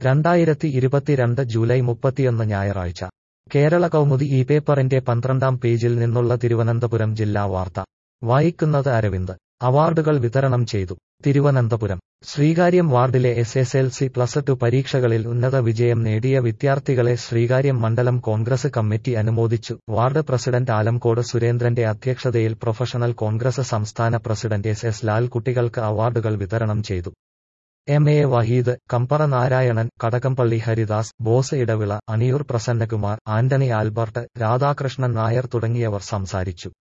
രണ്ടായിരത്തി ഇരുപത്തിരണ്ട് ജൂലൈ മുപ്പത്തിയൊന്ന് ഞായറാഴ്ച കേരള കൗമുദി ഈ പേപ്പറിന്റെ പന്ത്രണ്ടാം പേജിൽ നിന്നുള്ള തിരുവനന്തപുരം ജില്ലാ വാർത്ത വായിക്കുന്നത് അരവിന്ദ് അവാർഡുകൾ വിതരണം ചെയ്തു തിരുവനന്തപുരം ശ്രീകാര്യം വാർഡിലെ S S L C plus two പരീക്ഷകളിൽ ഉന്നത വിജയം നേടിയ വിദ്യാർത്ഥികളെ ശ്രീകാര്യം മണ്ഡലം കോൺഗ്രസ് കമ്മിറ്റി അനുമോദിച്ചു വാർഡ് പ്രസിഡന്റ് ആലംകോട് സുരേന്ദ്രന്റെ അധ്യക്ഷതയിൽ പ്രൊഫഷണൽ കോൺഗ്രസ് സംസ്ഥാന പ്രസിഡന്റ് എസ് എസ് ലാൽ കുട്ടികൾക്ക് അവാർഡുകൾ വിതരണം ചെയ്തു എം എ വഹീദ് കമ്പറ നാരായണൻ കടകംപള്ളി ഹരിദാസ് ബോസ് ഇടവിള അണിയൂർ പ്രസന്നകുമാർ ആന്റണി ആൽബർട്ട് രാധാകൃഷ്ണൻ നായർ തുടങ്ങിയവർ സംസാരിച്ചു